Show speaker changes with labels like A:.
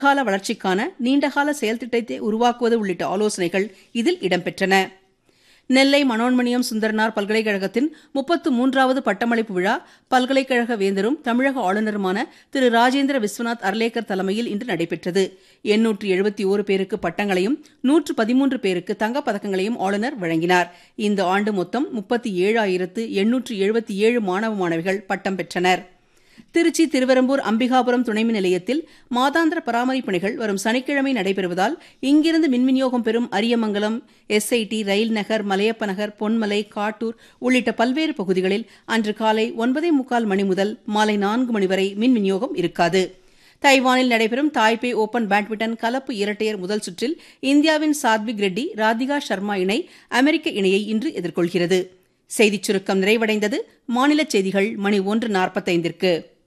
A: கால வளர்ச்சிக்கான நீண்டகால செயல்திட்டத்தை உருவாக்குவது உள்ளிட்ட ஆலோசனைகள் இதில் இடம்பெற்றன நெல்லை மனோன்மணியம் சுந்தரனார் பல்கலைக்கழகத்தின் முப்பத்து மூன்றாவது பட்டமளிப்பு விழா பல்கலைக்கழக வேந்தரும் தமிழக ஆளுநருமான திரு ராஜேந்திர விஸ்வநாத் அர்லேக்கர் தலைமையில் இன்று நடைபெற்றது எண்ணூற்று எழுபத்தி ஓரு பேருக்கு பட்டங்களையும் நூற்று பதிமூன்று பேருக்கு தங்கப் பதக்கங்களையும் ஆளுநர் வழங்கினார் இந்த ஆண்டு மொத்தம் முப்பத்தி ஏழாயிரத்து எண்ணூற்று எழுபத்தி ஏழு மாணவ மாணவிகள் பட்டம் பெற்றனர் திருச்சி திருவெரும்பூர் அம்பிகாபுரம் துணைமின் நிலையத்தில் மாதாந்திர பராமரிப்பு பணிகள் வரும் சனிக்கிழமை நடைபெறுவதால் இங்கிருந்து மின் விநியோகம் பெறும் அரியமங்கலம் எஸ்ஐடி ரயில் நகர் மலையப்ப நகர் பொன்மலை காட்டூர் உள்ளிட்ட பல்வேறு பகுதிகளில் அன்று காலை ஒன்பதே முக்கால் மணி முதல் மாலை நான்கு மணி வரை மின் விநியோகம் இருக்காது தைவானில் நடைபெறும் தாய்பே ஓபன் பேட்மிண்டன் கலப்பு இரட்டையர் முதல் சுற்றில் இந்தியாவின் சாத்விக் ரெட்டி ராதிகா சர்மா இணை அமெரிக்க இணையை இன்று எதிர்கொள்கிறது செய்திச் சுருக்கம் நிறைவடைந்தது மாநில செய்திகள் மணி ஒன்று நாற்பத்தைந்திற்கு